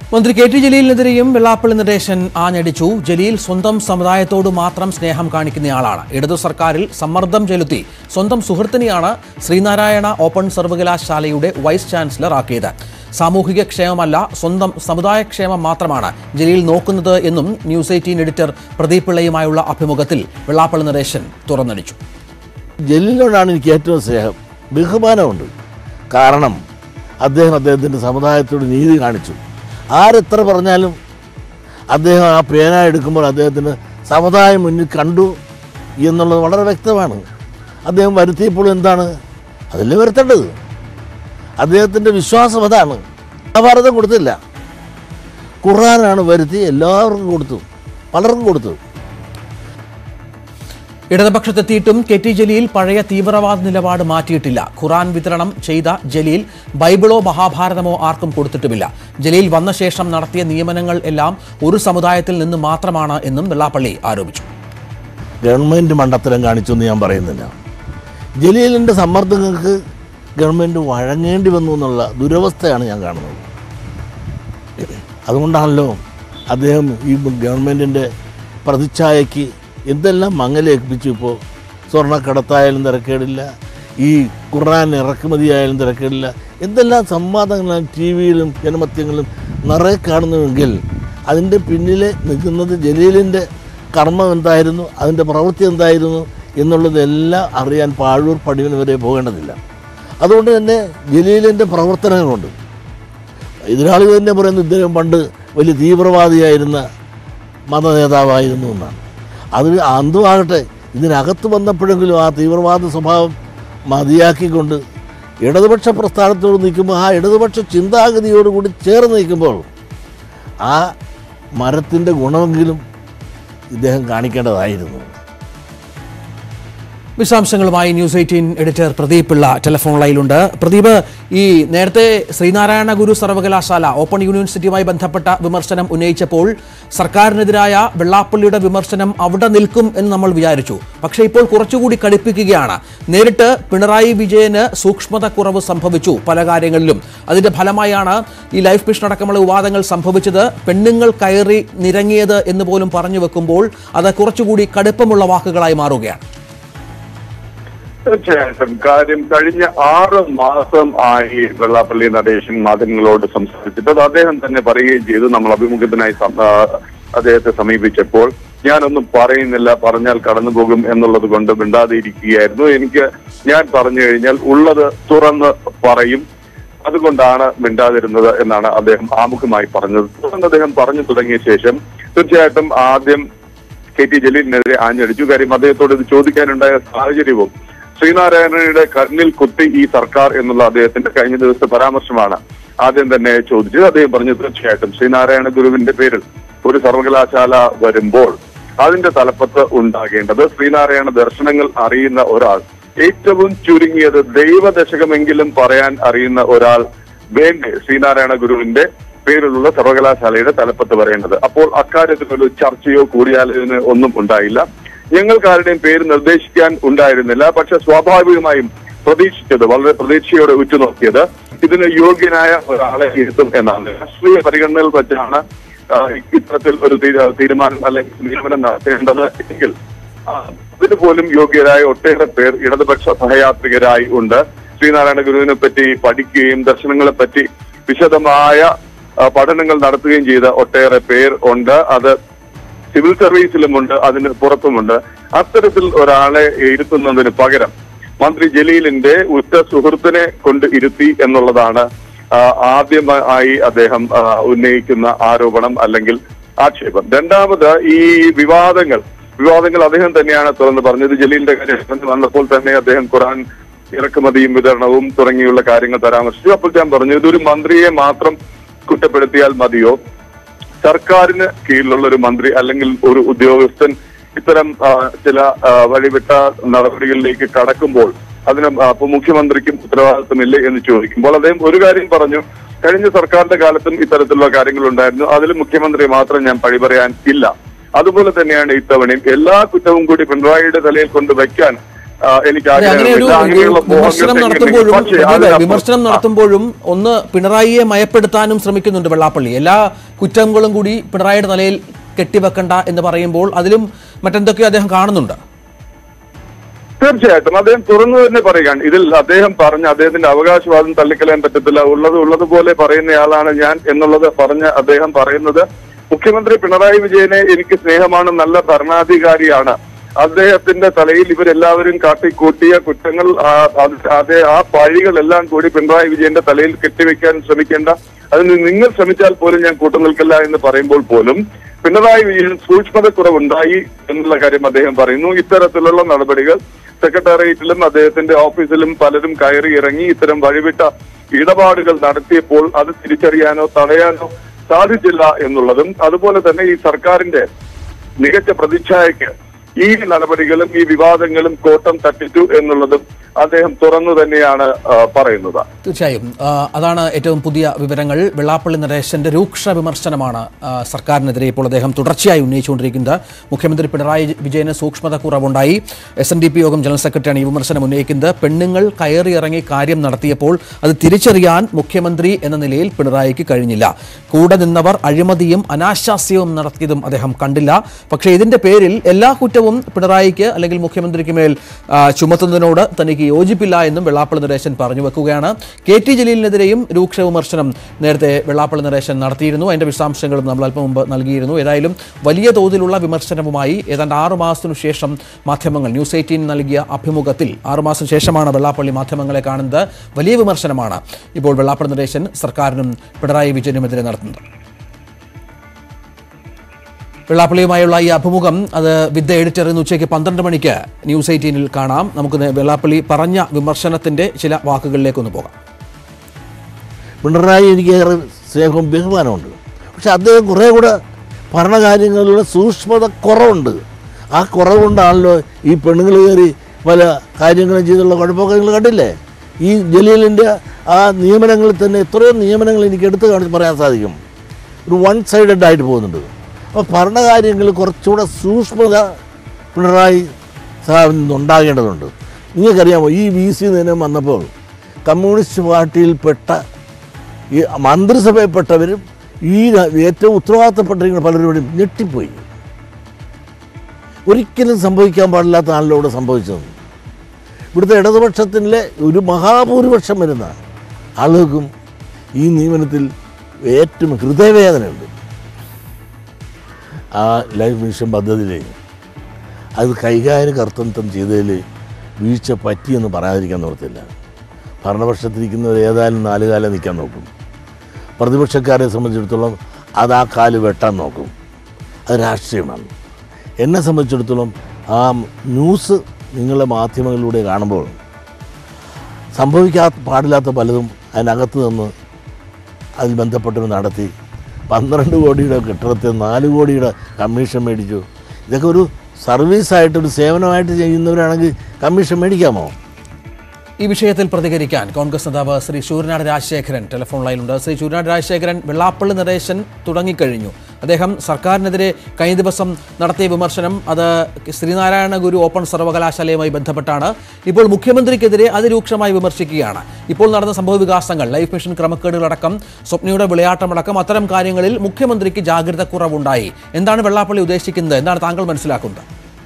മന്ത്രി K T ജലീലിനെതിരെയും വെള്ളാപ്പള്ളി നടേശൻ ആഞ്ഞടിച്ചു ജലീൽ സ്വന്തം സമുദായത്തോട് മാത്രം സ്നേഹം കാണിക്കുന്നയാളാണ് ഇടതു സർക്കാരിൽ സമ്മർദ്ദം ചെലുത്തി സ്വന്തം സുഹൃത്തിനെയാണ് ശ്രീനാരായണ ഓപ്പൺ സർവകലാശാലയുടെ വൈസ് ചാൻസലർ ആക്കിയത് സാമൂഹിക ക്ഷേമമല്ല സ്വന്തം സമുദായക്ഷേമം മാത്രമാണ് ജലീൽ നോക്കുന്നത് എന്നും ന്യൂസ് എയ്റ്റീൻ എഡിറ്റർ പ്രദീപ് പിള്ളയുമായുള്ള അഭിമുഖത്തിൽ വെള്ളാപ്പള്ളി നടേശൻ തുറന്നടിച്ചു ജലീലിനോടാണ് എനിക്ക് ഏറ്റവും സ്നേഹം ബഹുമാനമുണ്ട് കാരണം അദ്ദേഹം അദ്ദേഹത്തിൻ്റെ സമുദായത്തോട് നീതി കാണിച്ചു ആരെത്ര പറഞ്ഞാലും അദ്ദേഹം ആ പേന എടുക്കുമ്പോൾ അദ്ദേഹത്തിന് സമുദായം മുന്നിൽ കണ്ടു എന്നുള്ളത് വളരെ വ്യക്തമാണ് അദ്ദേഹം വരുത്തിയപ്പോൾ എന്താണ് അതല്ലേ വരുത്തേണ്ടത് അദ്ദേഹത്തിൻ്റെ വിശ്വാസം അതാണ് മഹാഭാരതം കൊടുത്തില്ല ഖുർആനാണ് വരുത്തി എല്ലാവർക്കും കൊടുത്തു പലർക്കും കൊടുത്തു ഇടതുപക്ഷത്തെത്തിയിട്ടും കെ ടി ജലീൽ പഴയ തീവ്രവാദ നിലപാട് മാറ്റിയിട്ടില്ല ഖുറാൻ വിതരണം ചെയ്ത ജലീൽ ബൈബിളോ മഹാഭാരതമോ ആർക്കും കൊടുത്തിട്ടുമില്ല ജലീൽ വന്ന ശേഷം നടത്തിയ നിയമനങ്ങൾ എല്ലാം ഒരു സമുദായത്തിൽ നിന്ന് മാത്രമാണ് എന്നും വെള്ളാപ്പള്ളി ആരോപിച്ചു ഗവൺമെൻറ് മണ്ടത്തരം കാണിച്ചു എന്ന് ഞാൻ പറയുന്നില്ല ജലീലിൻ്റെ സമ്മർദ്ദങ്ങൾക്ക് ഗവൺമെൻറ് വഴങ്ങേണ്ടി വന്നു എന്നുള്ള ദുരവസ്ഥയാണ് ഞാൻ കാണുന്നത് അതുകൊണ്ടാണല്ലോ അദ്ദേഹം ഈ ഗവൺമെൻറ്റിൻ്റെ പ്രതിച്ഛായയ്ക്ക് എന്തെല്ലാം മങ്ങലേൽപ്പിച്ചു ഇപ്പോൾ സ്വർണ്ണക്കടത്തായാലും തിരക്കേടില്ല ഈ ഖുർആൻ ഇറക്കുമതിയായാലും തിരക്കേടില്ല എന്തെല്ലാം സംവാദങ്ങളാണ് ടി വിയിലും ജനമത്യങ്ങളിലും നിറയെ കാണുന്നുവെങ്കിൽ അതിൻ്റെ പിന്നിൽ നിൽക്കുന്നത് ജലീലിൻ്റെ കർമ്മം എന്തായിരുന്നു അതിൻ്റെ പ്രവൃത്തി എന്തായിരുന്നു എന്നുള്ളതെല്ലാം അറിയാൻ പാഴൂർ പടിവിന് വരെ പോകേണ്ടതില്ല അതുകൊണ്ട് തന്നെ ജലീലിൻ്റെ പ്രവർത്തനങ്ങളുണ്ട് എതിരാളി തന്നെ പറയുന്നു ഇദ്ദേഹം പണ്ട് വലിയ തീവ്രവാദിയായിരുന്ന മത നേതാവായിരുന്നു എന്നാണ് അത് അന്തുമാകട്ടെ ഇതിനകത്ത് വന്നപ്പോഴെങ്കിലും ആ തീവ്രവാദ സ്വഭാവം മതിയാക്കിക്കൊണ്ട് ഇടതുപക്ഷ പ്രസ്ഥാനത്തോട് നിൽക്കുമ്പോൾ ആ ഇടതുപക്ഷ ചിന്താഗതിയോടുകൂടി ചേർന്ന് നിൽക്കുമ്പോൾ ആ മരത്തിൻ്റെ ഗുണമെങ്കിലും ഇദ്ദേഹം കാണിക്കേണ്ടതായിരുന്നു വിശദാംശങ്ങളുമായി news eighteen editor Pradeep Pillai telephone ലൈനിലുണ്ട് പ്രദീപ് ഈ നേരത്തെ ശ്രീനാരായണ ഗുരു സർവകലാശാല ഓപ്പൺ യൂണിവേഴ്സിറ്റിയുമായി ബന്ധപ്പെട്ട വിമർശനം ഉന്നയിച്ചപ്പോൾ സർക്കാരിനെതിരായ വെള്ളാപ്പള്ളിയുടെ വിമർശനം അവിടെ നിൽക്കും എന്ന് നമ്മൾ വിചാരിച്ചു പക്ഷേ ഇപ്പോൾ കുറച്ചുകൂടി കടുപ്പിക്കുകയാണ് നേരിട്ട് പിണറായി വിജയന് സൂക്ഷ്മത കുറവ് സംഭവിച്ചു പല കാര്യങ്ങളിലും അതിന്റെ ഫലമായാണ് ഈ ലൈഫ് മിഷൻ അടക്കമുള്ള വിവാദങ്ങൾ സംഭവിച്ചത് പെണ്ണുങ്ങൾ കയറി നിരങ്ങിയത് എന്ന് പോലും പറഞ്ഞു വെക്കുമ്പോൾ അത് കുറച്ചുകൂടി കടുപ്പമുള്ള വാക്കുകളായി മാറുകയാണ് തീർച്ചയായിട്ടും കാര്യം കഴിഞ്ഞ ആറ് മാസം ആയി വെള്ളാപ്പള്ളി നടേശൻ മാധ്യമങ്ങളോട് സംസാരിച്ചിട്ട് അത് അദ്ദേഹം തന്നെ പറയുകയും ചെയ്തു നമ്മൾ അഭിമുഖത്തിനായി സം- ആ, അദ്ദേഹത്തെ സമീപിച്ചപ്പോൾ ഞാനൊന്നും പറയുന്നില്ല പറഞ്ഞാൽ കടന്നു പോകും എന്നുള്ളത് കൊണ്ട് മിണ്ടാതെ ഇരിക്കുകയായിരുന്നു എനിക്ക് ഞാൻ പറഞ്ഞു കഴിഞ്ഞാൽ ഉള്ളത് തുറന്ന് പറയും അതുകൊണ്ടാണ് മിണ്ടാതിരുന്നത് എന്നാണ് അദ്ദേഹം ആമുഖമായി പറഞ്ഞത് തുടർന്ന് അദ്ദേഹം പറഞ്ഞു തുടങ്ങിയ ശേഷം തീർച്ചയായിട്ടും ആദ്യം കെ ടി ജലീലിനെതിരെ ആഞ്ഞടിച്ചു കാര്യം അദ്ദേഹത്തോട് ഇത് ചോദിക്കാനുണ്ടായ സാഹചര്യവും ശ്രീനാരായണയുടെ കണ്ണിൽ കുത്തി ഈ സർക്കാർ എന്നുള്ള അദ്ദേഹത്തിന്റെ കഴിഞ്ഞ ദിവസത്തെ പരാമർശമാണ് ആദ്യം തന്നെ ചോദിച്ചത് അദ്ദേഹം പറഞ്ഞു തീർച്ചയായിട്ടും ശ്രീനാരായണ ഗുരുവിന്റെ പേരിൽ ഒരു സർവകലാശാല വരുമ്പോൾ അതിന്റെ തലപ്പത്ത് ഉണ്ടാകേണ്ടത് ശ്രീനാരായണ ദർശനങ്ങൾ അറിയുന്ന ഒരാൾ ഏറ്റവും ചുരുങ്ങിയത് ദൈവദശകമെങ്കിലും പറയാൻ അറിയുന്ന ഒരാൾ വേണ്ടേ ശ്രീനാരായണ ഗുരുവിന്റെ പേരിലുള്ള സർവകലാശാലയുടെ തലപ്പത്ത് പറയേണ്ടത് അപ്പോൾ അക്കാര്യത്തിൽ ഒരു ചർച്ചയോ കൂടിയാലോചന ഒന്നും ഉണ്ടായില്ല ഞങ്ങൾക്കാരുടെയും പേര് നിർദ്ദേശിക്കാൻ ഉണ്ടായിരുന്നില്ല പക്ഷെ സ്വാഭാവികമായും പ്രതീക്ഷിച്ചത് വളരെ പ്രതീക്ഷയോടെ ഉറ്റുനോക്കിയത് ഇതിന് യോഗ്യനായ ഒരാളെ ഇരുത്തും എന്നാണ് രാഷ്ട്രീയ പരിഗണനയിൽ വെച്ചാണ് ആ, ഇത്തരത്തിൽ ഒരു തീരു- തീരുമാനം അല്ലെങ്കിൽ നിയമനം നടത്തേണ്ടത് എങ്കിൽ ആ, അതിന് പോലും യോഗ്യരായ ഒട്ടേറെ പേർ ഇടതുപക്ഷ സഹയാത്രികരായി ഉണ്ട് ശ്രീനാരായണ ഗുരുവിനെ പറ്റി പഠിക്കുകയും ദർശനങ്ങളെ പറ്റി വിശദമായ ആ, പഠനങ്ങൾ നടത്തുകയും ചെയ്ത ഒട്ടേറെ പേർ ഉണ്ട് അത് സിവിൽ സർവീസിലുമുണ്ട് അതിന് പുറത്തുമുണ്ട് അത്തരത്തിൽ ഒരാളെ ഇരുത്തുന്നതിന് പകരം മന്ത്രി ജലീലിന്റെ ഉറ്റ സുഹൃത്തിനെ കൊണ്ട് ഇരുത്തി എന്നുള്ളതാണ് ആ, ആദ്യമായി അദ്ദേഹം ആ, ഉന്നയിക്കുന്ന ആരോപണം അല്ലെങ്കിൽ ആക്ഷേപം രണ്ടാമത് ഈ വിവാദങ്ങൾ വിവാദങ്ങൾ അദ്ദേഹം തന്നെയാണ് തുറന്ന് പറഞ്ഞത് ജലീലിന്റെ കാര്യം വന്നപ്പോൾ തന്നെ അദ്ദേഹം ഖുറാൻ ഇറക്കുമതിയും വിതരണവും തുടങ്ങിയുള്ള കാര്യങ്ങൾ പരാമർശിച്ചു അപ്പോൾ ഞാൻ പറഞ്ഞു ഇതൊരു മന്ത്രിയെ മാത്രം കുറ്റപ്പെടുത്തിയാൽ മതിയോ സർക്കാരിന് കീഴിലുള്ള ഒരു മന്ത്രി അല്ലെങ്കിൽ ഒരു ഉദ്യോഗസ്ഥൻ ഇത്തരം ആ, ചില ആ, വഴിവിട്ട നടപടികളിലേക്ക് കടക്കുമ്പോൾ അതിന് ആ, അപ്പൊ മുഖ്യമന്ത്രിക്കും ഉത്തരവാദിത്തമില്ലേ എന്ന് ചോദിക്കുമ്പോൾ അദ്ദേഹം ഒരു കാര്യം പറഞ്ഞു കഴിഞ്ഞ സർക്കാരിന്റെ കാലത്തും ഇത്തരത്തിലുള്ള കാര്യങ്ങൾ ഉണ്ടായിരുന്നു അതിൽ മുഖ്യമന്ത്രി മാത്രം ഞാൻ പഴി പറയാൻ ഇല്ല അതുപോലെ തന്നെയാണ് ഇത്തവണയും എല്ലാ കുറ്റവും കൂടി പിണറായിയുടെ തലയിൽ കൊണ്ട് വയ്ക്കാൻ ആ, എനിക്ക് അതെ, അങ്ങനെ ഒരു ആഗ്രഹമില്ല ഒരു അങ്ങനെയുള്ള വിമർശനം മോഹങ്ങൾക്ക് നടത്തുമ്പോഴും പക്ഷേ പ്രദീപ്, അതിനപ്പുറം- വിമർശനം നടത്തുമ്പോഴും ഒന്ന് പിണറായിയെ മയപ്പെടുത്താനും ശ്രമിക്കുന്നുണ്ട് വെള്ളാപ്പള്ളി എല്ലാ കുറ്റങ്ങളും കൂടി പിണറായിയുടെ തലയിൽ കെട്ടിവെക്കണ്ട എന്ന് പറയുമ്പോൾ അതിലും മറ്റെന്തൊക്കെയോ അദ്ദേഹം കാണുന്നുണ്ട് തീർച്ചയായിട്ടും അദ്ദേഹം തുറന്നു തന്നെ പറയുകയാണ് ഇതിൽ അദ്ദേഹം പറഞ്ഞ അദ്ദേഹത്തിന്റെ അവകാശവാദം തള്ളിക്കളയാൻ പറ്റത്തില്ല ഉള്ളത് ഉള്ളതുപോലെ പറയുന്നയാളാണ് ഞാൻ എന്നുള്ളത് പറഞ്ഞ അദ്ദേഹം പറയുന്നത് മുഖ്യമന്ത്രി പിണറായി വിജയനെ എനിക്ക് സ്നേഹമാണ് നല്ല ഭരണാധികാരിയാണ് അദ്ദേഹത്തിന്റെ തലയിൽ ഇവരെല്ലാവരും കാട്ടിക്കൂട്ടിയ കുറ്റങ്ങൾ ആ, അത് അതേ ആ പഴികളെല്ലാം കൂടി പിണറായി വിജയന്റെ തലയിൽ കെട്ടിവെക്കാൻ ശ്രമിക്കേണ്ട അതിന് നിങ്ങൾ ശ്രമിച്ചാൽ പോലും ഞാൻ കൂട്ടുനിൽക്കില്ല എന്ന് പറയുമ്പോൾ പോലും പിണറായി വിജയൻ സൂക്ഷ്മതക്കുറവുണ്ടായി എന്നുള്ള കാര്യം അദ്ദേഹം പറയുന്നു ഇത്തരത്തിലുള്ള നടപടികൾ സെക്രട്ടേറിയറ്റിലും അദ്ദേഹത്തിന്റെ ഓഫീസിലും പലരും കയറി ഇറങ്ങി ഇത്തരം വഴിവിട്ട ഇടപാടുകൾ നടത്തിയപ്പോൾ അത് തിരിച്ചറിയാനോ തടയാനോ സാധിച്ചില്ല എന്നുള്ളതും അതുപോലെ തന്നെ ഈ സർക്കാരിന്റെ മികച്ച പ്രതിച്ഛായക്ക് ഈ നടപടികളും ഈ വിവാദങ്ങളും കോട്ടം തട്ടിച്ചു എന്നുള്ളതും അദ്ദേഹം തുറന്നു തന്നെയാണ് ആ, പറയുന്നത് തീർച്ചയായും ആ, അതാണ് ഏറ്റവും പുതിയ വിവരങ്ങൾ വെള്ളാപ്പള്ളി നരേശന്റെ രൂക്ഷ വിമർശനമാണ് ആ, സർക്കാരിനെതിരെ ഇപ്പോൾ അദ്ദേഹം തുടർച്ചയായി ഉന്നയിച്ചുകൊണ്ടിരിക്കുന്നത് മുഖ്യമന്ത്രി പിണറായി വിജയന് സൂക്ഷ്മത കുറവുണ്ടായി S N D P Yogam general സെക്രട്ടറിയാണ് ഈ വിമർശനം ഉന്നയിക്കുന്നത് പെണ്ണുങ്ങൾ കയറിയിറങ്ങി കാര്യം നടത്തിയപ്പോൾ അത് തിരിച്ചറിയാൻ മുഖ്യമന്ത്രി എന്ന നിലയിൽ പിണറായിക്ക് കഴിഞ്ഞില്ല കൂടെ നിന്നവർ അഴിമതിയും അനാശാസ്യവും നടത്തിയതും അദ്ദേഹം കണ്ടില്ല പക്ഷേ ഇതിന്റെ പേരിൽ എല്ലാ കുറ്റവും പിണറായിക്ക് അല്ലെങ്കിൽ മുഖ്യമന്ത്രിക്ക് മേൽ ആ, ചുമത്തുന്നതിനോട് തനിക്ക് യോജിപ്പില്ല എന്നും വെള്ളാപ്പള്ളി നരേശൻ പറഞ്ഞു വെക്കുകയാണ് കെ ടി ജലീലിനെതിരെയും രൂക്ഷ വിമർശനം നേരത്തെ വെള്ളാപ്പള്ളി നരേശൻ നടത്തിയിരുന്നു അതിന്റെ വിശദാംശങ്ങളും നമ്മൾ അല്പം മുമ്പ് നൽകിയിരുന്നു ഏതായാലും വലിയ തോതിലുള്ള വിമർശനവുമായി ഏതാണ്ട് ആറു മാസത്തിനു ശേഷം മാധ്യമങ്ങൾ ന്യൂസ് എയ്റ്റീൻ നൽകിയ അഭിമുഖത്തിൽ ആറുമാസം ശേഷമാണ് വെള്ളാപ്പള്ളി മാധ്യമങ്ങളെ കാണുന്നത് വലിയ വിമർശനമാണ് ഇപ്പോൾ വെള്ളാപ്പള്ളി നരേശൻ സർക്കാരിനും പിണറായി വിജയനുമെതിരെ നടത്തുന്നത് വെള്ളാപ്പള്ളിയുമായുള്ള ഈ അഭിമുഖം അത് വിത്ത് എഡിറ്റർ ഇന്ന് ഉച്ചയ്ക്ക് പന്ത്രണ്ട് മണിക്ക് ന്യൂസ് എയ്റ്റീനിൽ കാണാം നമുക്ക് നേ- വെള്ളാപ്പള്ളി പറഞ്ഞ വിമർശനത്തിന്റെ ചില വാക്കുകളിലേക്കൊന്ന് പോകാം പിണറായി എനിക്ക് ഏറെ സ്നേഹവും ബഹുമാനമുണ്ട് പക്ഷെ അദ്ദേഹം കുറേ കൂടെ ഭരണകാര്യങ്ങളിലുള്ള സൂക്ഷ്മത കുറവുണ്ട് ആ കുറവുകൊണ്ടാണല്ലോ ഈ പെണ്ണുങ്ങൾ കയറി പല കാര്യങ്ങളും ചെയ്തുള്ള കുഴപ്പമൊക്കെ നിങ്ങൾ കണ്ടില്ലേ ഈ ജലീലിൻ്റെ ആ നിയമനങ്ങളിൽ തന്നെ എത്രയോ നിയമനങ്ങൾ എനിക്ക് എടുത്തു കാണിച്ച് പറയാൻ സാധിക്കും ഒരു വൺ സൈഡഡ് ആയിട്ട് പോകുന്നുണ്ട് അപ്പോൾ ഭരണകാര്യങ്ങളിൽ കുറച്ചുകൂടെ സൂക്ഷ്മത പിണറായി സാഹിബിൽ നിന്നുണ്ടാകേണ്ടതുണ്ട് നിങ്ങൾക്കറിയാമോ ഈ വി സി നിയമം വന്നപ്പോൾ കമ്മ്യൂണിസ്റ്റ് പാർട്ടിയിൽപ്പെട്ട ഈ മന്ത്രിസഭയിൽപ്പെട്ടവരും ഈ ര- ഏറ്റവും ഉത്തരവാദിത്തപ്പെട്ടിരിക്കുന്ന പലരോടും ഞെട്ടിപ്പോയി ഒരിക്കലും സംഭവിക്കാൻ പാടില്ലാത്തതാണല്ലോ ഇവിടെ സംഭവിച്ചത് ഇവിടുത്തെ ഇടതുപക്ഷത്തിലെ ഒരു മഹാഭൂരിപക്ഷം വരുന്ന ആളുകൾക്കും ഈ നിയമനത്തിൽ ഏറ്റവും ഹൃദയവേദനയുണ്ട് ആ ലൈഫ് മിഷൻ പദ്ധതിയിൽ അത് കൈകാര്യ കർത്തൃത്വം ചെയ്തതിൽ വീഴ്ച പറ്റിയെന്ന് പറയാതിരിക്കാൻ നിർത്തില്ല ഭരണപക്ഷത്തിരിക്കുന്നവർ ഏതായാലും നാല് കാലം നിൽക്കാൻ നോക്കും പ്രതിപക്ഷക്കാരെ സംബന്ധിച്ചിടത്തോളം അത് ആ കാല് വെട്ടാൻ നോക്കും അത് രാഷ്ട്രീയമാണ് എന്നെ സംബന്ധിച്ചിടത്തോളം ആ ന്യൂസ് നിങ്ങളുടെ മാധ്യമങ്ങളിലൂടെ കാണുമ്പോൾ സംഭവിക്കാ പാടില്ലാത്ത പലതും അതിനകത്ത് നിന്ന് അതിൽ ബന്ധപ്പെട്ടവർ നടത്തി പന്ത്രണ്ട് കോടിയുടെ കെട്ടിടത്തിൽ നാല് കോടിയുടെ കമ്മീഷൻ മേടിച്ചു ഇതൊക്കെ ഒരു സർവീസായിട്ട് ഒരു സേവനമായിട്ട് ചെയ്യുന്നവരാണെങ്കിൽ കമ്മീഷൻ മേടിക്കാമോ ഈ വിഷയത്തിൽ പ്രതികരിക്കാൻ കോൺഗ്രസ് നേതാവ് ശ്രീ ശൂരനാട് രാജശേഖരൻ ടെലിഫോൺ ലൈനിലുണ്ട് ശ്രീ ശൂരനാട് രാജശേഖരൻ വെള്ളാപ്പള്ളി നരേശൻ തുടങ്ങിക്കഴിഞ്ഞു അദ്ദേഹം സർക്കാരിനെതിരെ കഴിഞ്ഞ ദിവസം നടത്തിയ വിമർശനം അത് ശ്രീനാരായണ ഗുരു ഓപ്പൺ സർവകലാശാലയുമായി ബന്ധപ്പെട്ടാണ് ഇപ്പോൾ മുഖ്യമന്ത്രിക്കെതിരെ അതിരൂക്ഷമായി വിമർശിക്കുകയാണ് ഇപ്പോൾ നടന്ന സംഭവ വികാസങ്ങൾ ലൈഫ് മിഷൻ ക്രമക്കേടുകളടക്കം സ്വപ്നയുടെ വിളയാട്ടമടക്കം അത്തരം കാര്യങ്ങളിൽ മുഖ്യമന്ത്രിക്ക് ജാഗ്രത കുറവുണ്ടായി എന്താണ് വെള്ളാപ്പള്ളി ഉദ്ദേശിക്കുന്നത് എന്താണ് താങ്കൾ മനസ്സിലാക്കുന്നത്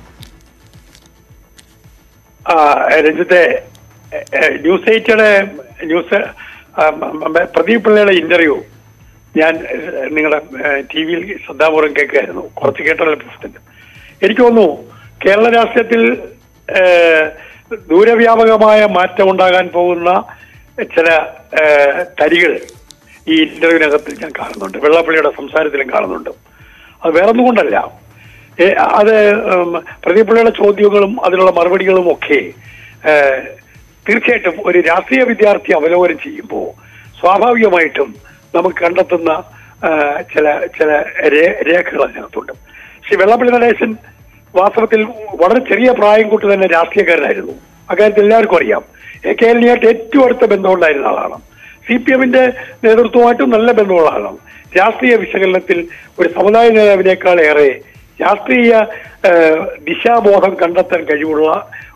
ആ, രഞ്ജിത്തെ എ, എ, ന്യൂസ് എയ്റ്റയുടെ ന്യൂസ് ആ, മ, മ, പ്രദീപ് പിള്ളയുടെ ഇന്റർവ്യൂ ഞാൻ എ, നിങ്ങളുടെ ടി വിയിൽ ശ്രദ്ധാപൂർവ്വം കേൾക്കുകയായിരുന്നു കുറച്ച് കേട്ടല്ലോ പ്രസിഡന്റ് എനിക്ക് തോന്നുന്നു കേരള രാഷ്ട്രീയത്തിൽ ഏ, ദൂരവ്യാപകമായ മാറ്റം ഉണ്ടാകാൻ പോകുന്ന ചില ഏ, തരികൾ ഈ ഇന്റർവ്യൂവിനകത്ത് ഞാൻ കാണുന്നുണ്ട് വെള്ളാപ്പള്ളിയുടെ സംസാരത്തിലും കാണുന്നുണ്ട് അത് വേറൊന്നും കൊണ്ടല്ല ഏ, അത് ഉം, പ്രദീപ് പിള്ളയുടെ ചോദ്യങ്ങളും അതിനുള്ള മറുപടികളും ഒക്കെ ഏ, തീർച്ചയായിട്ടും ഒരു രാഷ്ട്രീയ വിദ്യാർത്ഥി അവലോകനം ചെയ്യുമ്പോൾ സ്വാഭാവികമായിട്ടും നമുക്ക് കണ്ടെത്തുന്ന ആ, ചില ചില രേ- രേഖകൾ അതിനകത്തുണ്ട് ശ്രീ വെള്ളാപ്പള്ളി നടേശൻ വാസ്തവത്തിൽ വളരെ ചെറിയ പ്രായം കൊണ്ട് തന്നെ രാഷ്ട്രീയക്കാരനായിരുന്നു അക്കാര്യത്തിൽ എല്ലാവർക്കും അറിയാം എ കെ എല്ലിനായിട്ട് ഏറ്റവും അടുത്ത ബന്ധമുണ്ടായിരുന്ന ആളാണ് സി പി എമ്മിന്റെ നേതൃത്വമായിട്ടും നല്ല ബന്ധമുള്ള ആളാണ് രാഷ്ട്രീയ വിശകലനത്തിൽ ഒരു സമുദായ നേതാവിനേക്കാൾ ഏറെ രാഷ്ട്രീയ ഏഹ്, ദിശാബോധം കണ്ടെത്താൻ കഴിവുള്ള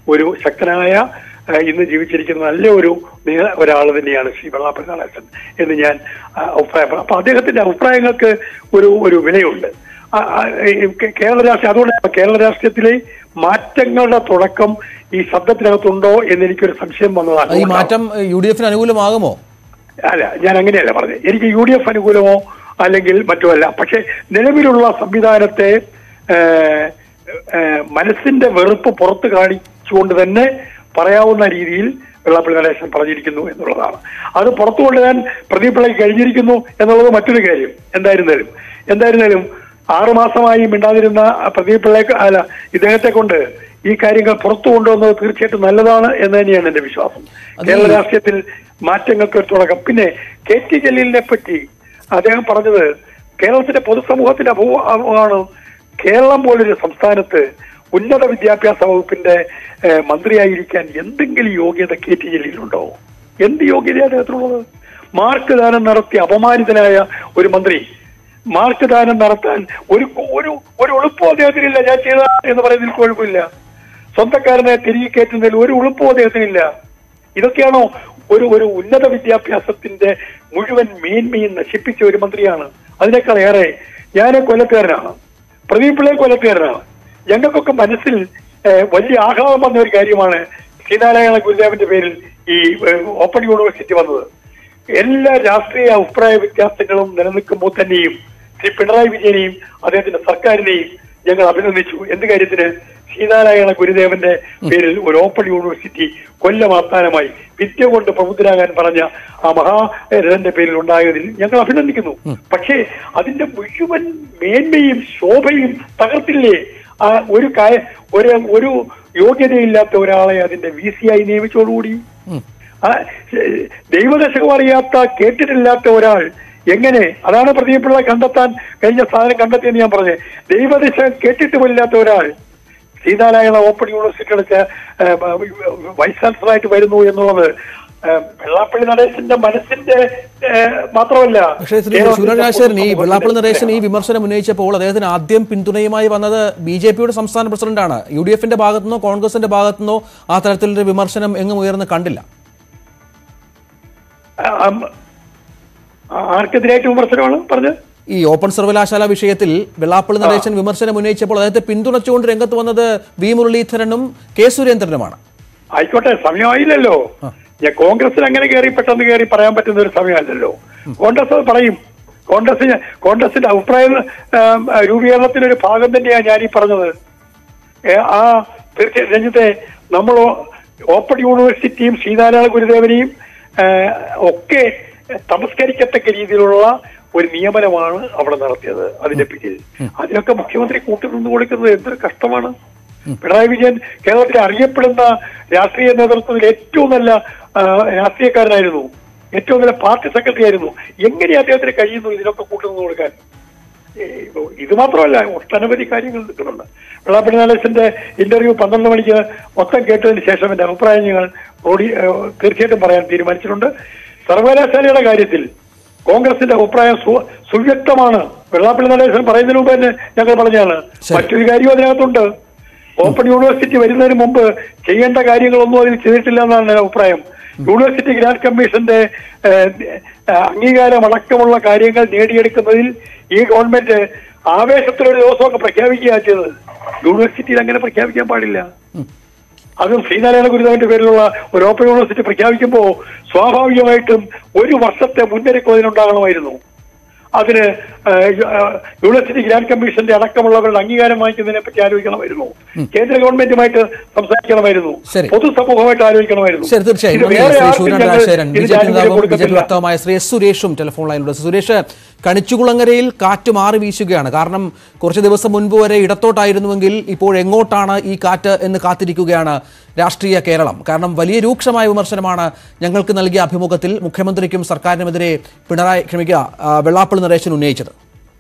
ഒരു ശക്തനായ ആ, ഇന്ന് ജീവിച്ചിരിക്കുന്ന നല്ല ഒരു നീ- ഒരാൾ തന്നെയാണ് ശ്രീ വെള്ളാപ്പള്ളി നടേശൻ എന്ന് ഞാൻ ആ, അഭിപ്രായപ്പെടും അപ്പൊ അദ്ദേഹത്തിന്റെ അഭിപ്രായങ്ങൾക്ക് ഒരു ഒരു വിലയുണ്ട് ആ, ആ, ഈ കേ- കേരള രാഷ്ട്രീയം അതുകൊണ്ട് കേരള രാഷ്ട്രീയത്തിലെ മാറ്റങ്ങളുടെ തുടക്കം ഈ ശബ്ദത്തിനകത്തുണ്ടോ എന്ന് എനിക്കൊരു സംശയം വന്നതാണ് ഈ മാറ്റം യു ഡി എഫിന് അനുകൂലമാകുമോ അല്ല ഞാൻ അങ്ങനെയല്ല പറഞ്ഞത് എനിക്ക് യു ഡി എഫ് അനുകൂലമോ അല്ലെങ്കിൽ മറ്റുമല്ല പക്ഷെ നിലവിലുള്ള സംവിധാനത്തെ ഏഹ്, ഏഹ്, മനസ്സിന്റെ വെറുപ്പ് പുറത്ത് കാണിച്ചുകൊണ്ട് തന്നെ പറയാവുന്ന രീതിയിൽ വെള്ളാപ്പള്ളി നടേശൻ പറഞ്ഞിരിക്കുന്നു എന്നുള്ളതാണ് അത് പുറത്തു കൊണ്ടുവരാൻ പ്രദീപ് പിള്ളയ്ക്ക് കഴിഞ്ഞിരിക്കുന്നു എന്നുള്ളത് മറ്റൊരു കാര്യം എന്തായിരുന്നാലും എന്തായിരുന്നാലും ആറുമാസമായി മിണ്ടാതിരുന്ന പ്രദീപ് പിള്ളയെ അല്ല ഇദ്ദേഹത്തെ കൊണ്ട് ഈ കാര്യങ്ങൾ പുറത്തു കൊണ്ടുവന്നത് തീർച്ചയായിട്ടും നല്ലതാണ് എന്ന് തന്നെയാണ് എന്റെ വിശ്വാസം കേരള രാഷ്ട്രീയത്തിൽ മാറ്റങ്ങൾക്ക് ഒരു തുടക്കം പിന്നെ കെ ടി ജലീലിനെ പറ്റി അദ്ദേഹം പറഞ്ഞത് കേരളത്തിന്റെ പൊതുസമൂഹത്തിന്റെ അഭാവമാണ് കേരളം പോലൊരു സംസ്ഥാനത്ത് ഉന്നത വിദ്യാഭ്യാസ വകുപ്പിന്റെ ഏഹ്, മന്ത്രിയായിരിക്കാൻ എന്തെങ്കിലും യോഗ്യത കെ ടി ജലീലുണ്ടോ എന്ത് യോഗ്യതയാണ് അദ്ദേഹത്തിനുള്ളത് മാർക്ക് ദാനം നടത്തി അപമാനിതനായ ഒരു മന്ത്രി മാർക്ക് ദാനം നടത്താൻ ഒരു ഒരു ഒരു എളുപ്പം അദ്ദേഹത്തിനില്ല ഞാൻ ചെയ്ത എന്ന് പറയുന്നതിൽ കുഴപ്പമില്ല സ്വന്തക്കാരനെ തിരികെ കയറ്റുന്നതിൽ ഒരു എളുപ്പവും അദ്ദേഹത്തിനില്ല ഇതൊക്കെയാണോ ഒരു ഒരു ഉന്നത വിദ്യാഭ്യാസത്തിന്റെ മുഴുവൻ മേന്മയും നശിപ്പിച്ച ഒരു മന്ത്രിയാണ് അതിനേക്കാൾ ഏറെ ഞാൻ കൊല്ലത്തുകാരനാണ് പ്രദീപ് പിള്ളയെ കൊല്ലത്തുകാരനാണ് ഞങ്ങൾക്കൊക്കെ മനസ്സിൽ ഏഹ്, വലിയ ആഹ്ലാദം വന്ന ഒരു കാര്യമാണ് ശ്രീനാരായണ ഗുരുദേവന്റെ പേരിൽ ഈ ഏഹ്, ഓപ്പൺ യൂണിവേഴ്സിറ്റി വന്നത് എല്ലാ രാഷ്ട്രീയ അഭിപ്രായ വ്യത്യാസങ്ങളും നിലനിൽക്കുമ്പോൾ തന്നെയും ശ്രീ പിണറായി വിജയനെയും അദ്ദേഹത്തിന്റെ സർക്കാരിനെയും ഞങ്ങൾ അഭിനന്ദിച്ചു എന്ത് കാര്യത്തിന് ശ്രീനാരായണ ഗുരുദേവന്റെ പേരിൽ ഒരു ഓപ്പൺ യൂണിവേഴ്സിറ്റി കൊല്ലം ആസ്ഥാനമായി വിദ്യ കൊണ്ട് പ്രബുദ്ധരാകാൻ പറഞ്ഞ ആ മഹാരഥന്റെ പേരിൽ ഉണ്ടായതിൽ ഞങ്ങൾ അഭിനന്ദിക്കുന്നു പക്ഷേ അതിന്റെ മുഴുവൻ മേന്മയും ശോഭയും തകർത്തില്ലേ ആ ഒരു കായ ഒരു ഒരു യോഗ്യതയില്ലാത്ത ഒരാളെ അതിന്റെ വി സി ആയി നിയമിച്ചോടുകൂടി ആ, ഏഹ്, ദൈവദശകം അറിയാത്ത കേട്ടിട്ടില്ലാത്ത ഒരാൾ എങ്ങനെ അതാണ് പ്രദീപിള്ള കണ്ടെത്താൻ കഴിഞ്ഞ സാധനം കണ്ടെത്തിയെന്ന് ഞാൻ പറഞ്ഞത് ദൈവദശകം കേട്ടിട്ടുമില്ലാത്ത ഒരാൾ ശ്രീനാരായണ ഓപ്പൺ യൂണിവേഴ്സിറ്റിയുടെ ചെ- ഏഹ്, വൈസ് ചാൻസലറായിട്ട് വരുന്നു എന്നുള്ളത് ഏഹ്, വെള്ളാപ്പള്ളി നടേശന്റെ മനസ്സിന്റെ ഏഹ്, മാത്രമല്ല പക്ഷേ ശ്രീ കേരളത്തിന്റെ ശിവരാജ് ഈ വെള്ളാപ്പള്ളി പൊതുസമൂഹത്തിന്റെ നരേശൻ ഈ വിമർശനം ഉന്നയിച്ചപ്പോൾ അദ്ദേഹത്തിന് ആദ്യം പിന്തുണയുമായി വന്നത് ബി ജെ പിയുടെ സംസ്ഥാന പ്രസിഡന്റാണ് യു ഡി എഫിന്റെ ഭാഗത്തുനിന്നോ കോൺഗ്രസിന്റെ ഭാഗത്തുനിന്നോ ആ തരത്തിലൊരു വിമർശനം എങ്ങും ഉയർന്ന് കണ്ടില്ല ആ, ആ, ആർക്കെതിരായിട്ട് വിമർശനമാണ് പറഞ്ഞത് ഈ ഓപ്പൺ സർവകലാശാല വിഷയത്തിൽ വെള്ളാപ്പള്ളി നരേശൻ വിമർശനം ഉന്നയിച്ചപ്പോൾ അദ്ദേഹത്തെ പിന്തുണച്ചുകൊണ്ട് രംഗത്ത് വന്നത് വി മുരളീധരനും കെ സുരേന്ദ്രനുമാണ് ആയിക്കോട്ടെ സമയമായില്ലല്ലോ ഞാൻ കോൺഗ്രസിൽ അങ്ങനെ കയറി പെട്ടെന്ന് കയറി പറയാൻ പറ്റുന്ന ഒരു സമയമല്ലല്ലോ കോൺഗ്രസ് അത് പറയും കോൺഗ്രസിന് കോൺഗ്രസിന്റെ അഭിപ്രായ ആം, രൂപീകരണത്തിന്റെ ഒരു ഭാഗം തന്നെയാണ് ഞാൻ ഈ പറഞ്ഞത് ഏ, ആ തീർച്ചയായും രഞ്ജിത്തെ നമ്മൾ ഓപ്പൺ യൂണിവേഴ്സിറ്റിയും ശ്രീനാരായണ ഗുരുദേവനെയും ഏ, ഒക്കെ തമസ്കരിക്കത്തക്ക രീതിയിലുള്ള ഒരു നിയമനമാണ് അവിടെ നടത്തിയത് അതിന്റെ പിന്നിൽ അതിനൊക്കെ മുഖ്യമന്ത്രി കൂട്ടുനിന്ന് കൊടുക്കുന്നത് എന്തൊരു കഷ്ടമാണ് പിണറായി വിജയൻ കേരളത്തിൽ അറിയപ്പെടുന്ന രാഷ്ട്രീയ നേതൃത്വത്തിൽ ഏറ്റവും നല്ല ആ, രാഷ്ട്രീയക്കാരനായിരുന്നു ഏറ്റവും നല്ല പാർട്ടി സെക്രട്ടറി ആയിരുന്നു എങ്ങനെ അദ്ദേഹത്തിന് കഴിയുന്നു ഇതിനൊക്കെ കൂട്ടുനിന്ന് കൊടുക്കാൻ ഏ, ഇത് മാത്രമല്ല ഒട്ടനവധി കാര്യങ്ങൾ നിൽക്കുന്നുണ്ട് വെള്ളാപ്പള്ളി നടേശന്റെ ഇന്റർവ്യൂ പന്ത്രണ്ട് മണിക്ക് മൊത്തം കേട്ടതിന് ശേഷം എന്റെ അഭിപ്രായം ഞങ്ങൾ ഓടി ഏ, തീർച്ചയായിട്ടും പറയാൻ തീരുമാനിച്ചിട്ടുണ്ട് സർവകലാശാലയുടെ കാര്യത്തിൽ കോൺഗ്രസിന്റെ അഭിപ്രായം സു- സുവ്യക്തമാണ് വെള്ളാപ്പള്ളി നടേശൻ പറയുന്നതിന് മുമ്പ് തന്നെ ഞങ്ങൾ പറഞ്ഞാണ് മറ്റൊരു കാര്യം അതിനകത്തുണ്ട് ഓപ്പൺ യൂണിവേഴ്സിറ്റി വരുന്നതിന് മുമ്പ് ചെയ്യേണ്ട കാര്യങ്ങളൊന്നും അതിൽ ചെയ്തിട്ടില്ല എന്നാണ് എൻ്റെ അഭിപ്രായം യൂണിവേഴ്സിറ്റി ഗ്രാന്റ് കമ്മീഷന്റെ ഏഹ്, ഏഹ്, അംഗീകാരം അടക്കമുള്ള കാര്യങ്ങൾ നേടിയെടുക്കുന്നതിൽ ഈ ഗവൺമെന്റ് ആവേശത്തിലൊരു ദിവസമൊക്കെ പ്രഖ്യാപിക്കുകയാണ് ചെയ്തത് യൂണിവേഴ്സിറ്റിയിൽ അങ്ങനെ പ്രഖ്യാപിക്കാൻ പാടില്ല അതും ശ്രീനാരായണ ഗുരുദേവന്റെ പേരിലുള്ള ഒരു ഓപ്പൺ യൂണിവേഴ്സിറ്റി പ്രഖ്യാപിക്കുമ്പോൾ സ്വാഭാവികമായിട്ടും ഒരു വർഷത്തെ മുന്നൊരുക്കം അതിനുണ്ടാകണമായിരുന്നു അതിന് ഏഹ്, ഏഹ്, യൂണിവേഴ്സിറ്റി ഗ്രാന്റ് കമ്മീഷന്റെ അടക്കമുള്ളവരുടെ അംഗീകാരം വാങ്ങിക്കുന്നതിനെ പറ്റി ആലോചിക്കണമായിരുന്നു കേന്ദ്ര ഗവൺമെന്റുമായിട്ട് സംസാരിക്കണമായിരുന്നു ശരി. പൊതുസമൂഹമായിട്ട് ആലോചിക്കണമായിരുന്നു ശരി തീർച്ചയായും ഇത് നന്ദി, വേറെ ശ്രീ ആർക്കും സൂര്യൻ ഞങ്ങൾ രാജശേഖരൻ ബി ഇതിന്റെ ജെ പി ആനുകൂല്യം നേതാവും ബി ജെ പി കൊടുക്കത്തില്ല. വക്താവുമായ ശ്രീ എസ് സുരേഷും ടെലിഫോൺ ലൈനിലുണ്ട് സുരേഷ് കണിച്ചുകുളങ്ങരയിൽ കാറ്റ് മാറി വീശുകയാണ് കാരണം കുറച്ച് ദിവസം മുൻപ് വരെ ഇടത്തോട്ടായിരുന്നുവെങ്കിൽ ഇപ്പോൾ എങ്ങോട്ടാണ് ഈ കാറ്റ് എന്ന് കാത്തിരിക്കുകയാണ് രാഷ്ട്രീയ കേരളം കാരണം വലിയ രൂക്ഷമായ വിമർശനമാണ് ഞങ്ങൾക്ക് നൽകിയ അഭിമുഖത്തിൽ മുഖ്യമന്ത്രിക്കും സർക്കാരിനുമെതിരെ പിണറായി ക്ഷമിക്കുക ആ, വെള്ളാപ്പള്ളി നരേശൻ ഉന്നയിച്ചത്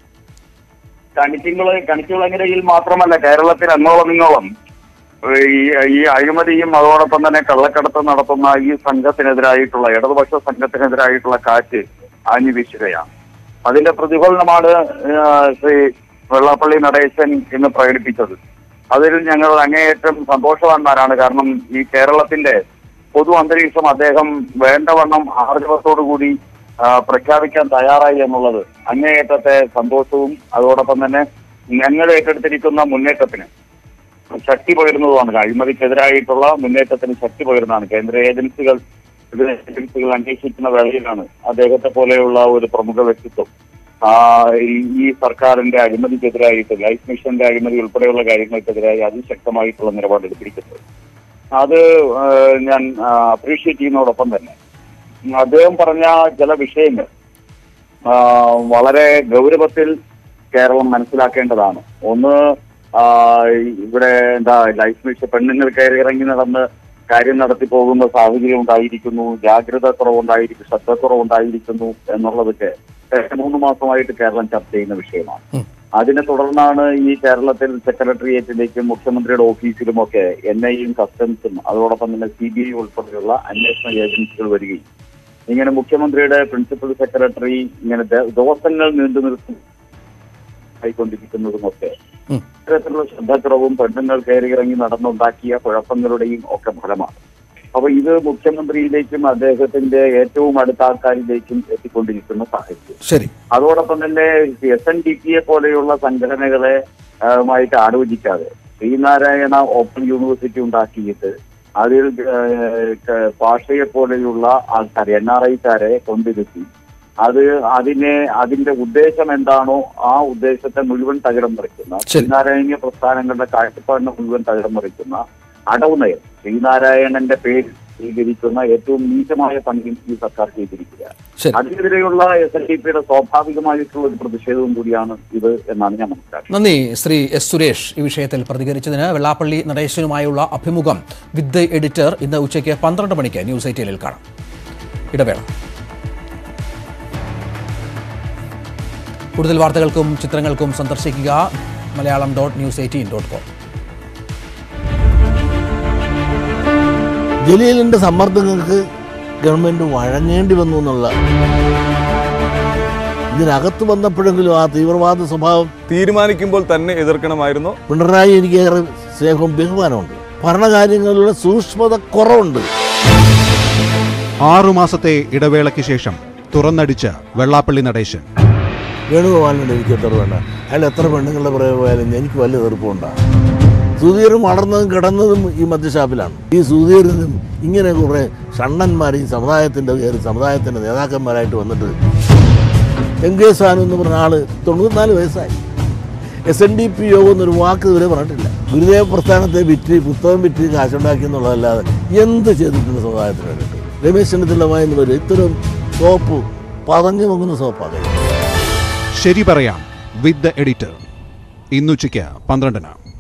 കണിക്കുള കണിക്കുളങ്ങരയിൽ മാത്രമല്ല കേരളത്തിൽ അങ്ങോളം ഇങ്ങോളം ഏഹ് ഈ ഈ അഴിമതിയും അതോടൊപ്പം തന്നെ കള്ളക്കടത്ത് നടത്തുന്ന ഈ സംഘത്തിനെതിരായിട്ടുള്ള ഇടതുപക്ഷ സംഘത്തിനെതിരായിട്ടുള്ള കാറ്റ് ആഞ്ഞു വീശുകയാണ് അതിന്റെ പ്രതിഫലനമാണ് ഏഹ് ശ്രീ വെള്ളാപ്പള്ളി നടേശൻ ഇന്ന് പ്രകടിപ്പിച്ചത് അതിൽ ഞങ്ങൾ അങ്ങേയറ്റം സന്തോഷവാന്മാരാണ് കാരണം ഈ കേരളത്തിന്റെ പൊതു അന്തരീക്ഷം അദ്ദേഹം വേണ്ടവണ്ണം ആർജവത്തോടു കൂടി ആ, പ്രഖ്യാപിക്കാൻ തയ്യാറായി എന്നുള്ളത് അങ്ങേയറ്റത്തെ സന്തോഷവും അതോടൊപ്പം തന്നെ ഞങ്ങൾ ഏറ്റെടുത്തിരിക്കുന്ന മുന്നേറ്റത്തിന് ശക്തി പകരുന്നതുമാണ് അഴിമതിക്കെതിരായിട്ടുള്ള മുന്നേറ്റത്തിന് ശക്തി പകരുന്നതാണ് കേന്ദ്ര ഏജൻസികൾ വിവിധ ഏജൻസികൾ അന്വേഷിക്കുന്ന വേളയിലാണ് അദ്ദേഹത്തെ പോലെയുള്ള ഒരു പ്രമുഖ വ്യക്തിത്വം ആ, ഈ- ഈ സർക്കാരിന്റെ അഴിമതിക്കെതിരായിട്ട് ലൈഫ് മിഷന്റെ അഴിമതി ഉൾപ്പെടെയുള്ള കാര്യങ്ങൾക്കെതിരായി അതിശക്തമായിട്ടുള്ള നിലപാടെടുത്തിരിക്കുന്നത് അത് ആ, ഞാൻ അപ്രീഷിയേറ്റ് ചെയ്യുന്നതോടൊപ്പം തന്നെ അദ്ദേഹം പറഞ്ഞ ചില വിഷയങ്ങൾ ആ, വളരെ ഗൗരവത്തിൽ കേരളം മനസ്സിലാക്കേണ്ടതാണ് ഒന്ന് ആ, ഇവിടെ എന്താ ലൈഫ് മിഷൻ പെണ്ണുങ്ങൾ കയറി ഇറങ്ങി നടന്ന് കാര്യം നടത്തി പോകുന്ന സാഹചര്യം ഉണ്ടായിരിക്കുന്നു ജാഗ്രത കുറവുണ്ടായിരിക്കും ശ്രദ്ധക്കുറവുണ്ടായിരിക്കുന്നു എന്നുള്ളതൊക്കെ കഴിഞ്ഞ മൂന്ന് മാസമായിട്ട് കേരളം ചർച്ച ചെയ്യുന്ന വിഷയമാണ് അതിനെ തുടർന്നാണ് ഈ കേരളത്തിൽ സെക്രട്ടേറിയറ്റിലേക്കും മുഖ്യമന്ത്രിയുടെ ഓഫീസിലുമൊക്കെ എൻ ഐയും കസ്റ്റംസും അതോടൊപ്പം തന്നെ സി ബി ഐ ഉൾപ്പെടെയുള്ള അന്വേഷണ ഏജൻസികൾ വരികയും ഇങ്ങനെ മുഖ്യമന്ത്രിയുടെ പ്രിൻസിപ്പൽ സെക്രട്ടറി ഇങ്ങനെ ദ- ദിവസങ്ങൾ നീണ്ടു നിർത്തും ആയിക്കൊണ്ടിരിക്കുന്നതുമൊക്കെ ഉം. ഇത്തരത്തിലുള്ള ശ്രദ്ധക്കുറവും പെണ്ണുങ്ങൾ കയറി ഇറങ്ങി നടന്നുണ്ടാക്കിയ കുഴപ്പങ്ങളുടെയും ഒക്കെ ഫലമാണ് അപ്പൊ ഇത് മുഖ്യമന്ത്രിയിലേക്കും അദ്ദേഹത്തിന്റെ ഏറ്റവും അടുത്ത ആൾക്കാരിലേക്കും എത്തിക്കൊണ്ടിരിക്കുന്ന സാഹചര്യം ശരി അതോടൊപ്പം തന്നെ എസ് എൻ ഡി പിയെ പോലെയുള്ള സംഘടനകളെ ആ, മായിട്ട് ആലോചിക്കാതെ ശ്രീനാരായണ ഓപ്പൺ യൂണിവേഴ്സിറ്റി ഉണ്ടാക്കിയിട്ട് അതിൽ ആ, ക- ഭാഷയെ പോലെയുള്ള ആൾക്കാരെ എൻ ആർ ഐക്കാരെ കൊണ്ടിരുത്തി അത് അതിനെ അതിന്റെ ഉദ്ദേശം എന്താണോ ആ ഉദ്ദേശത്തെ മുഴുവൻ തകിടം മറിക്കുന്ന ശരി. ശ്രീനാരായണീയ പ്രസ്ഥാനങ്ങളുടെ കാഴ്ചപ്പാടിനെ മുഴുവൻ തകിടം മറിക്കുന്ന അടവ് നയം ശ്രീനാരായണന്റെ പേരിൽ സ്വീകരിക്കുന്ന ഏറ്റവും നീചമായ പണിയും ഈ സർക്കാർ ചെയ്തിരിക്കുകയാണ് ശരി അതിനെതിരെയുള്ള എസ് എൻ ഡി പിയുടെ സ്വാഭാവികമായിട്ടുള്ള ഒരു പ്രതിഷേധവും കൂടിയാണ് ഇത് എന്നാണ് ഞാൻ മനസ്സിലാക്കുന്നത് നന്ദി ശ്രീ എസ് സുരേഷ് ഈ വിഷയത്തിൽ പ്രതികരിച്ചതിന് വെള്ളാപ്പള്ളി നടേശനുമായുള്ള അഭിമുഖം വിത്ത് ദ എഡിറ്റർ ഇന്ന് ഉച്ചയ്ക്ക് പന്ത്രണ്ട് മണിക്ക് ന്യൂസ് എയ്റ്റീനിൽ കാണാം ഇടവേള കൂടുതൽ വാർത്തകൾക്കും ചിത്രങ്ങൾക്കും സന്ദർശിക്കുക Malayalam dot news eighteen dot com ജലീലിന്റെ സമ്മർദ്ദങ്ങൾക്ക് ഗവൺമെന്റ് വഴങ്ങേണ്ടി വന്നു എന്നുള്ള ഇതിനകത്ത് വന്നപ്പോഴെങ്കിലും ആ തീവ്രവാദ സ്വഭാവം തീരുമാനിക്കുമ്പോൾ തന്നെ എതിർക്കണമായിരുന്നു പിണറായി എനിക്ക് ഏറെ സ്നേഹവും ബഹുമാനമുണ്ട് ഭരണകാര്യങ്ങളിലുള്ള സൂക്ഷ്മത കുറവുണ്ട് ആറുമാസത്തെ ഇടവേളയ്ക്ക് ശേഷം തുറന്നടിച്ച വെള്ളാപ്പള്ളി നടേശൻ വേണുഗോപാലിനോട് എനിക്ക് എത്ര വേണ്ട അയാൾ എത്ര പെണ്ണുങ്ങളുടെ പുറകെ പോയാലും എനിക്ക് വലിയ എതിർപ്പുണ്ടാകും സുധീറും വളർന്നതും കിടന്നതും ഈ മദ്യഷാപ്പിലാണ് ഈ സുധീറിനും ഇങ്ങനെ കുറേ ഷണ്ണന്മാർ ഈ സമുദായത്തിൻ്റെ കയറി സമുദായത്തിൻ്റെ നേതാക്കന്മാരായിട്ട് വന്നിട്ട് എം കെ സാനു എന്ന് പറഞ്ഞ ആള് തൊണ്ണൂറ്റിനാല് വയസ്സായി എസ് എൻ ഡി പി യോഗം എന്നൊരു വാക്ക് ഇതുവരെ പറഞ്ഞിട്ടില്ല ഗുരുദേവ പ്രസ്ഥാനത്തെ വിറ്റ് പുസ്തകം വിറ്റ് കാശുണ്ടാക്കി എന്നുള്ളതല്ലാതെ എന്ത് ചെയ്തിട്ടുണ്ട് സമുദായത്തിന് വേണ്ടിയിട്ട് രമേശ് ചെന്നിത്തലമായി എന്ന് പറയും ഇത്തരം സോപ്പ് പതഞ്ഞു പോകുന്ന സോപ്പാണ് ശരി പറയാം വിത്ത് ദ എഡിറ്റർ ഇന്നുച്ചയ്ക്ക് പന്ത്രണ്ടിന്